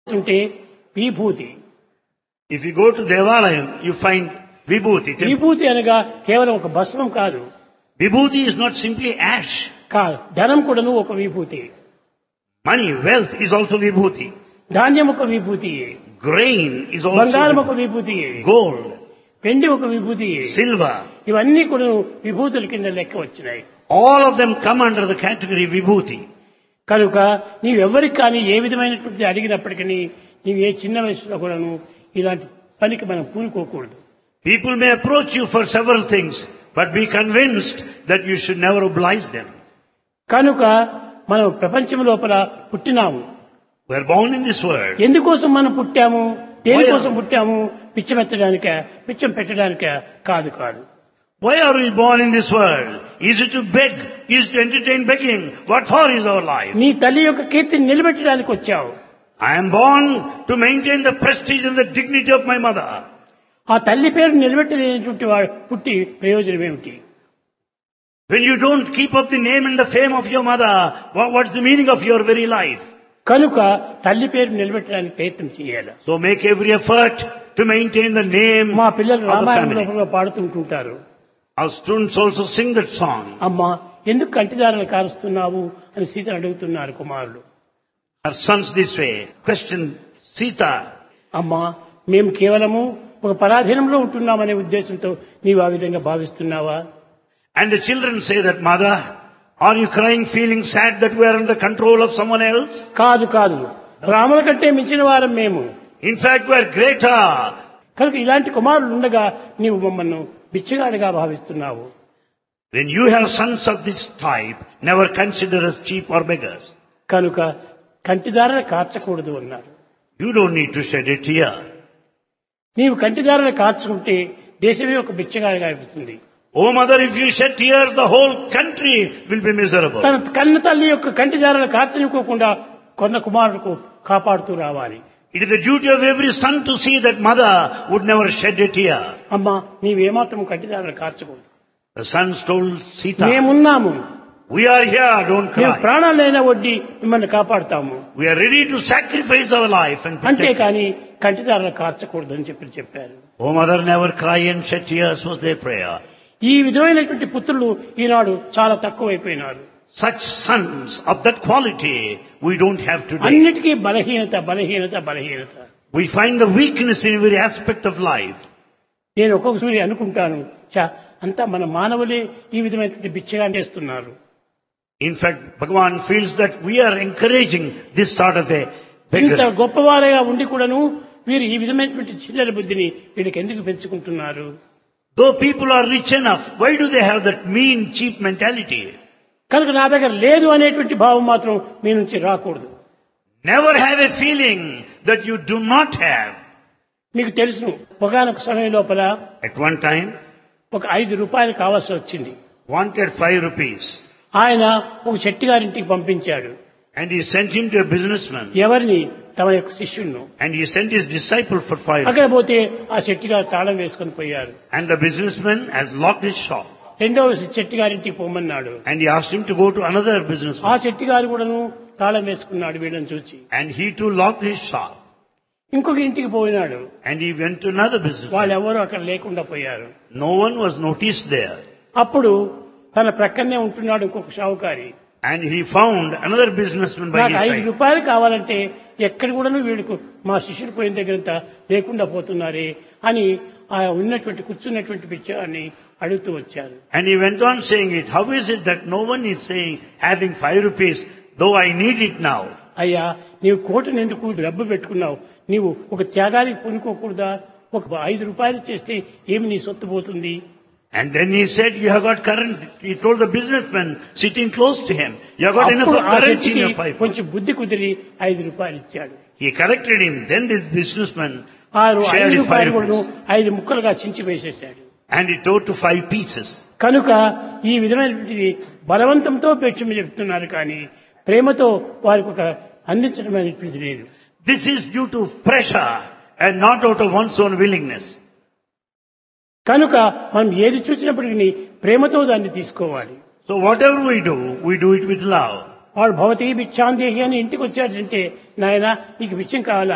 ఉంటే విభూతి If you go to Devalayam, you find Vibhuti. temple. విభూతి అనగా కేవలం ఒక భస్మం కాదు Vibhuti is not simply ash. కాదు ధనం కూడాను ఒక విభూతి Money, wealth is also Vibhuti. ధాన్యం ఒక విభూతి Grain is బంగారం ఒక also విభూతి gold, వెండి ఒక విభూతి silver. ఇవన్నీ కూడా విభూతుల కింద లెక్క వచ్చినాయి All of them come under the category Vibhuti. కనుక నీవెవ్వరికి కానీ ఏ విధమైనటువంటి అడిగినప్పటికీ నీవు ఏ చిన్న వయసులో కూడాను ఇలాంటి పనికి మనం పూనుకోకూడదు People may approach you for several things, but be convinced that you should never oblige them. కనుక మనం ప్రపంచం లోపల పుట్టినాము We are born in this world. ఎందుకోసం మనం పుట్టాము దేనికోసం పుట్టాము పిచ్చమెత్తడానిక పిచ్చం పెట్టడానిక కాదు కాదు Why are we born in this world? Is it to beg? Is it to entertain begging? What for is our life? నీ తల్లి యొక్క కీర్తిని నిలబెట్టడానికి వచ్చావు I am born to maintain the prestige and the dignity of my mother. ఆ తల్లి పేరు నిలబెట్టలేనటువంటి వాడు పుట్టి ప్రయోజనం ఏమిటి When you don't keep up the name and the fame of your mother, what, what's the meaning of your very life? కనుక తల్లి పేరు నిలబెట్టడానికి ప్రయత్నం చేయాలి So make every effort to maintain the name మా పిల్లలు of the రామాయణం family. లోపల పాడుతుంటుంటారు Our students also sing that song. అమ్మా ఎందుకు కంటిదారులు కారుస్తున్నావు అని సీతను అడుగుతున్నారు కుమారులు Her sons this way question Sita. అమ్మా మేము కేవలము ఒక పరాధీనంలో ఉంటున్నామనే ఉద్దేశంతో నీవు ఆ విధంగా భావిస్తున్నావా And the children say that, Mother, are you crying feeling sad that we are under the control of someone else? కాదు కాదు రాముల కంటే మించిన వారం మేము In fact, we are greater. కనుక ఇలాంటి కుమారులు ఉండగా నీవు మమ్మల్ని బిచ్చగాడిగా భావిస్తున్నావు When you have sons of this type, never consider us cheap or beggars. కనుక కంటిదారులు కార్చకూడదు అన్నారు You don't need to shed a tear. నీవు కంటిదారులు కార్చుకుంటే దేశమే ఒక బిచ్చగాడిగా అయిపోతుంది Oh mother, if you shed tears, the whole country will be miserable. తన కన్న తల్లి యొక్క కంటిదారులు కార్చనివ్వకుండా కొన్న కుమారులకు కాపాడుతూ రావాలి It is the duty of every son to see that mother would never shed a tear. అమ్మా నీవేమాత్రం కంటిదారులు కార్చకూడదు The sons told Sita, మేమున్నాము we are here, don't మేము cry. ప్రాణాలైన వడ్డీ మిమ్మల్ని కాపాడుతాము We are ready to sacrifice our life and protect. you. అంతేకాని కంటిదారులు కార్చకూడదు అని చెప్పి చెప్పారు Oh mother, never cry and shed tears was their prayer. ఈ విధమైనటువంటి పుత్రులు ఈనాడు చాలా తక్కువైపోయినారు Such sons of that quality we don't have today. అన్నిటికీ బలహీనత బలహీనత బలహీనత We find the weakness in every aspect of life. నేను ఒక్కొక్కసారి అనుకుంటాను చా అంతా మన మానవులే ఈ విధమైనటువంటి బిచ్చగా చేస్తున్నారు In fact, Bhagavan feels that we are encouraging this sort of a ఇంత beggar. గొప్పవారుగా ఉండి కూడాను వీరు ఈ విధమైనటువంటి చిల్లర బుద్ధిని వీళ్ళకి ఎందుకు పెంచుకుంటున్నారు Though people are rich enough, why do they have that mean, cheap mentality? కనుక నా దగ్గర లేదు అనేటువంటి భావం మాత్రం మీ నుంచి రాకూడదు Never have a feeling that you do not have. మీకు తెలుసు ఒకనొక సమయం లోపల At one time, ఒక ఐదు రూపాయలు కావాల్సి వచ్చింది wanted five rupees. ఆయన ఒక చెట్టి గారింటికి పంపించాడు And he sent him to a businessman. ఎవరిని తమ యొక్క శిష్యుణ్ణు And he sent his disciple for five అక్కడ rupees. పోతే ఆ చెట్టి గారు తాళం వేసుకొని పోయారు And the businessman has locked his shop. రెండవ చెట్టి గారింటికి పోమన్నాడు And he asked him to go to another ఆ businessman. చెట్టి గారు కూడాను తాళం వేసుకున్నాడు వీళ్ళని చూచి And he too locked his shop. ఇంకొక ఇంటికి పోయినాడు And he went to another businessman. వాళ్ళు ఎవరు అక్కడ లేకుండా పోయారు No one was noticed there. అప్పుడు తన ప్రక్కనే ఉంటున్నాడు ఇంకొక షావుకారి And he found another businessman by నాకు his ఐదు side. రూపాయలు కావాలంటే ఎక్కడ కూడాను వీళ్ళకు మా శిష్యుడు పోయిన దగ్గరంతా లేకుండా పోతున్నారే అని ఆ ఉన్నటువంటి కూర్చున్నటువంటి పిచ్చాన్ని అడుగుతూ వచ్చారు And he went on saying it. How is it that no one is saying having five rupees, though I need it now? అయ్యా నీవు కోటను ఎందుకు డబ్బు పెట్టుకున్నావు నీవు ఒక త్యాగానికి పొనుకోకూడదా ఒక ఐదు రూపాయలు చేస్తే ఏమి నీ సొత్తు పోతుంది And then he said, you have got current, he told the businessman sitting close to him, you have got enough అప్పుడు of ఆ currency in వ్యక్తికి your five. కొంచెం బుద్ధి కుదిరి ఐదు రూపాయలు ఇచ్చాడు He corrected him. Then this businessman ఆ shared ఐదు his five రూపాయలు కూడా rupees. ఐదు ముక్కలుగా చించి వేసేశాడు And he tore to five pieces. కనుక ఈ విధమైనటువంటి బలవంతంతో పెంచు చెప్తున్నారు కానీ ప్రేమతో వారికి ఒక అందించడం అనేటువంటిది లేదు This is due to pressure and not out of one's own willingness. కనుక మనం ఏది చూసినప్పటికీ ప్రేమతో దాన్ని తీసుకోవాలి So whatever we do, we do it with love. వాడు భవతి బిచ్చాందేహి అని ఇంటికి వచ్చాడంటే నాయన నీకు బిచ్చం కావాలా